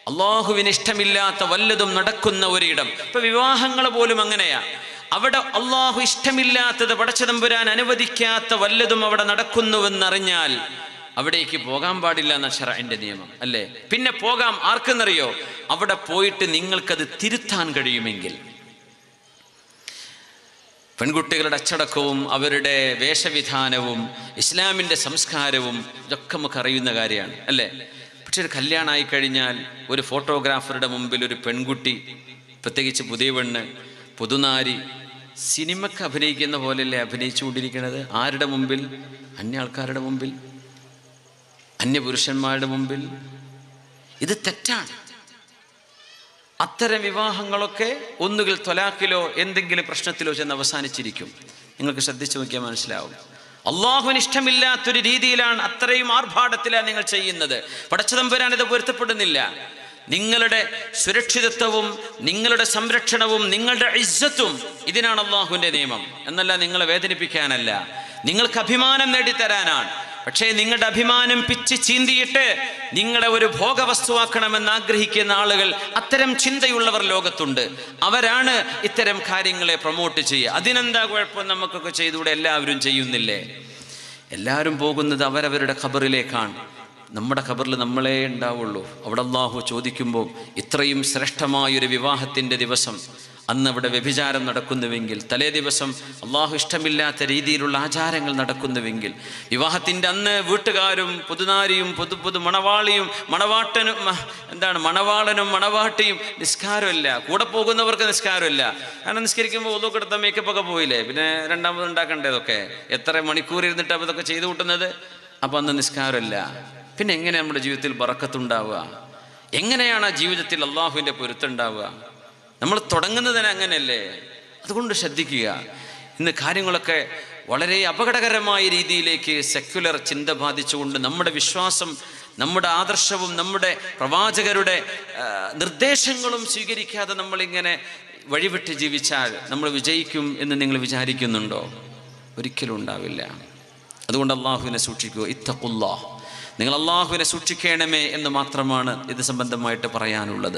അള്ളാഹുവിന് ഇഷ്ടമില്ലാത്ത വല്ലതും നടക്കുന്ന ഒരിടം ഇപ്പൊ വിവാഹങ്ങൾ പോലും അങ്ങനെയാ അവിടെ അള്ളാഹു ഇഷ്ടമില്ലാത്തത് പടച്ചതമ്പുരാൻ അനുവദിക്കാത്ത വല്ലതും അവിടെ നടക്കുന്നുവെന്നറിഞ്ഞാൽ അവിടേക്ക് പോകാൻ പാടില്ല എന്ന ഷറന്റെ നിയമം അല്ലേ പിന്നെ പോകാം ആർക്കെന്നറിയോ അവിടെ പോയിട്ട് നിങ്ങൾക്കത് തിരുത്താൻ കഴിയുമെങ്കിൽ പെൺകുട്ടികളുടെ അച്ചടക്കവും അവരുടെ വേഷവിധാനവും ഇസ്ലാമിൻ്റെ സംസ്കാരവും ഇതൊക്കെ നമുക്ക് അറിയുന്ന കാര്യമാണ് അല്ലേ പക്ഷെ ഒരു കല്യാണമായി കഴിഞ്ഞാൽ ഒരു ഫോട്ടോഗ്രാഫറുടെ മുമ്പിൽ ഒരു പെൺകുട്ടി പ്രത്യേകിച്ച് പുതിയ പെണ്ണ് പുതുനാരി സിനിമക്ക് അഭിനയിക്കുന്ന പോലെയല്ലേ അഭിനയിച്ചുകൊണ്ടിരിക്കുന്നത് ആരുടെ മുമ്പിൽ അന്യ ആൾക്കാരുടെ മുമ്പിൽ അന്യപുരുഷന്മാരുടെ മുമ്പിൽ ഇത് തെറ്റാണ് അത്തരം വിവാഹങ്ങളൊക്കെ ഒന്നുകിൽ തൊലാക്കിലോ എന്തെങ്കിലും പ്രശ്നത്തിലോ ചെന്ന് അവസാനിച്ചിരിക്കും നിങ്ങൾക്ക് ശ്രദ്ധിച്ചു നോക്കിയാൽ മനസ്സിലാവും അള്ളാഹുവിന് ഇഷ്ടമില്ലാത്തൊരു രീതിയിലാണ് അത്രയും ആർഭാടത്തിലാണ് നിങ്ങൾ ചെയ്യുന്നത് പടച്ചതമ്പുരാൻ ഇത് പൊരുത്തപ്പെടുന്നില്ല നിങ്ങളുടെ സുരക്ഷിതത്വവും നിങ്ങളുടെ സംരക്ഷണവും നിങ്ങളുടെ ഇജ്ജത്തും ഇതിനാണ് അള്ളാഹുവിൻ്റെ നിയമം എന്നല്ല നിങ്ങളെ വേദനിപ്പിക്കാനല്ല നിങ്ങൾക്ക് അഭിമാനം നേടിത്തരാനാണ് പക്ഷേ നിങ്ങളുടെ അഭിമാനം പിച്ച് ചീന്തിയിട്ട് നിങ്ങളെ ഒരു ഭോഗവസ്തുവാക്കണമെന്ന് ആഗ്രഹിക്കുന്ന ആളുകൾ അത്തരം ചിന്തയുള്ളവർ ലോകത്തുണ്ട് അവരാണ് ഇത്തരം കാര്യങ്ങളെ പ്രൊമോട്ട് ചെയ്യുക അതിനെന്താ കുഴപ്പം നമുക്കൊക്കെ ചെയ്തുകൂടെ എല്ലാവരും ചെയ്യുന്നില്ലേ എല്ലാവരും പോകുന്നത് അവരവരുടെ ഖബറിലേക്കാണ് നമ്മുടെ ഖബറിൽ നമ്മളെ ഉണ്ടാവുള്ളൂ അവിടെ അള്ളാഹു ചോദിക്കുമ്പോൾ ഇത്രയും ശ്രേഷ്ഠമായൊരു വിവാഹത്തിൻ്റെ ദിവസം അന്ന് അവിടെ വ്യഭിചാരം നടക്കുന്നുവെങ്കിൽ തലേ ദിവസം അള്ളാഹു ഇഷ്ടമില്ലാത്ത രീതിയിലുള്ള ആചാരങ്ങൾ നടക്കുന്നുവെങ്കിൽ വിവാഹത്തിൻ്റെ അന്ന് വീട്ടുകാരും പുതുനാരിയും പുതു പുതു മണവാളിയും മണവാട്ടനും മ- എന്താണ് മണവാളനും മണവാട്ടിയും നിസ്കാരമില്ല കൂടെ പോകുന്നവർക്ക് നിസ്കാരമില്ല കാരണം നിസ്കരിക്കുമ്പോൾ ഒതുക്കെടുത്ത മേക്കപ്പ് ഒക്കെ പോയില്ലേ പിന്നെ രണ്ടാമത് ഉണ്ടാക്കണ്ടേ ഇതൊക്കെ എത്ര മണിക്കൂർ ഇരുന്നിട്ട് അപ്പോൾ ഇതൊക്കെ ചെയ്തു കൂട്ടുന്നത് അപ്പം അന്ന് നിസ്കാരമില്ല പിന്നെ എങ്ങനെ നമ്മുടെ ജീവിതത്തിൽ ബറക്കത്തുണ്ടാവുക എങ്ങനെയാണ് ആ ജീവിതത്തിൽ അള്ളാഹുവിൻ്റെ പൊരുത്തുണ്ടാവുക നമ്മൾ തുടങ്ങുന്നത് തന്നെ അങ്ങനെയല്ലേ അതുകൊണ്ട് ശ്രദ്ധിക്കുക ഇന്ന് കാര്യങ്ങളൊക്കെ വളരെ അപകടകരമായ രീതിയിലേക്ക് സെക്യുലർ ചിന്ത ബാധിച്ചുകൊണ്ട് നമ്മുടെ വിശ്വാസം നമ്മുടെ ആദർശവും നമ്മുടെ പ്രവാചകരുടെ ആ, നിർദ്ദേശങ്ങളും സ്വീകരിക്കാതെ നമ്മളിങ്ങനെ വഴിവിട്ട് ജീവിച്ചാൽ നമ്മൾ വിജയിക്കും എന്ന് നിങ്ങൾ വിചാരിക്കുന്നുണ്ടോ ഒരിക്കലും ഉണ്ടാവില്ല അതുകൊണ്ട് അള്ളാഹുവിനെ സൂക്ഷിക്കുക ഇത്തഖുല്ലാ നിങ്ങൾ അള്ളാഹുവിനെ സൂക്ഷിക്കണമേ എന്ന് മാത്രമാണ് ഇത് സംബന്ധമായിട്ട് പറയാനുള്ളത്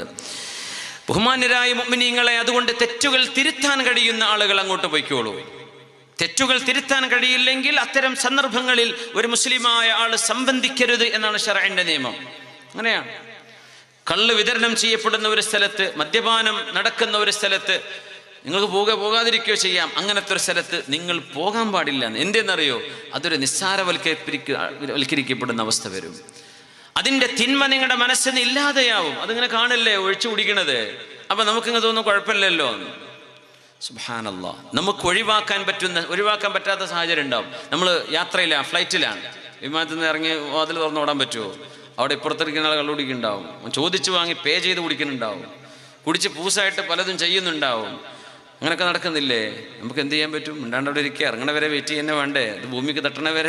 ബഹുമാന്യരായ മുഅ്മിനീങ്ങളെ അതുകൊണ്ട് തെറ്റുകൾ തിരുത്താൻ കഴിയുന്ന ആളുകൾ അങ്ങോട്ട് പോയിക്കോളൂ തെറ്റുകൾ തിരുത്താൻ കഴിയില്ലെങ്കിൽ അത്തരം സന്ദർഭങ്ങളിൽ ഒരു മുസ്ലിമായ ആൾ സംബന്ധിക്കരുത് എന്നാണ് ഷറൈൻ്റെ നിയമം അങ്ങനെയാണ് കള്ള് വിതരണം ചെയ്യപ്പെടുന്ന ഒരു സ്ഥലത്ത് മദ്യപാനം നടക്കുന്ന ഒരു സ്ഥലത്ത് നിങ്ങൾക്ക് പോക പോകാതിരിക്കുകയോ ചെയ്യാം അങ്ങനത്തെ ഒരു സ്ഥലത്ത് നിങ്ങൾ പോകാൻ പാടില്ല എന്ന്. എന്തെന്നറിയോ അതൊരു നിസ്സാരവൽക്കരിക്ക വൽക്കരിക്കപ്പെടുന്ന അവസ്ഥ വരും അതിൻ്റെ തിന്മ നിങ്ങളുടെ മനസ്സിന് ഇല്ലാതെയാവും അതിങ്ങനെ കാണില്ലേ ഒഴിച്ചു കുടിക്കണത് അപ്പൊ നമുക്കിങ്ങനെ തോന്നുന്നു കുഴപ്പമില്ലല്ലോ എന്ന്. സുബ്ഹാനല്ലാ നമുക്ക് ഒഴിവാക്കാൻ പറ്റുന്ന ഒഴിവാക്കാൻ പറ്റാത്ത സാഹചര്യം ഉണ്ടാവും നമ്മൾ യാത്രയിലാണ് ഫ്ലൈറ്റിലാണ് വിമാനത്തിൽ നിന്ന് ഇറങ്ങി വാതിൽ തുറന്ന് ഓടാൻ പറ്റുമോ അവിടെ ഇപ്പുറത്തിരിക്കുന്ന ആൾ കള്ളുകുടിക്കുന്നുണ്ടാവും ചോദിച്ചു വാങ്ങി പേ ചെയ്ത് കുടിക്കുന്നുണ്ടാവും കുടിച്ച് പൂസായിട്ട് പലതും ചെയ്യുന്നുണ്ടാവും അങ്ങനെയൊക്കെ നടക്കുന്നില്ലേ നമുക്ക് എന്ത് ചെയ്യാൻ പറ്റും മിണ്ടാണ്ട് അവിടെ ഇരിക്കുക ഇറങ്ങണ വരെ വെയിറ്റ് ചെയ്യുന്നേ വേണ്ടേ ഇത് ഭൂമിക്ക് തട്ടണ വരെ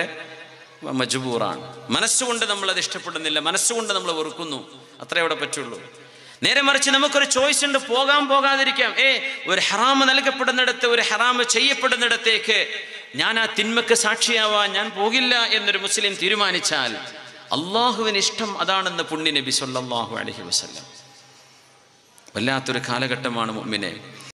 മജബൂറാണ് മനസ്സുകൊണ്ട് നമ്മൾ അത് ഇഷ്ടപ്പെടുന്നില്ല മനസ്സുകൊണ്ട് നമ്മൾ വെറുക്കുന്നു അത്രേ അവിടെ പറ്റുള്ളൂ നേരെ മറിച്ച് നമുക്കൊരു ചോയ്സ് ഉണ്ട് പോകാൻ പോകാതിരിക്കാം ഏ ഒരു ഹറാമ് നൽകപ്പെടുന്നിടത്ത് ഒരു ഹറാമ് ചെയ്യപ്പെടുന്നിടത്തേക്ക് ഞാൻ ആ തിന്മക്ക് സാക്ഷിയാവാൻ ഞാൻ പോകില്ല എന്നൊരു മുസ്ലിം തീരുമാനിച്ചാൽ അള്ളാഹുവിന് ഇഷ്ടം അതാണെന്ന് പുണ്യ നബി സല്ലല്ലാഹു അലൈഹി വസല്ലം വല്ലാത്തൊരു കാലഘട്ടമാണ് മുഅ്മിനെ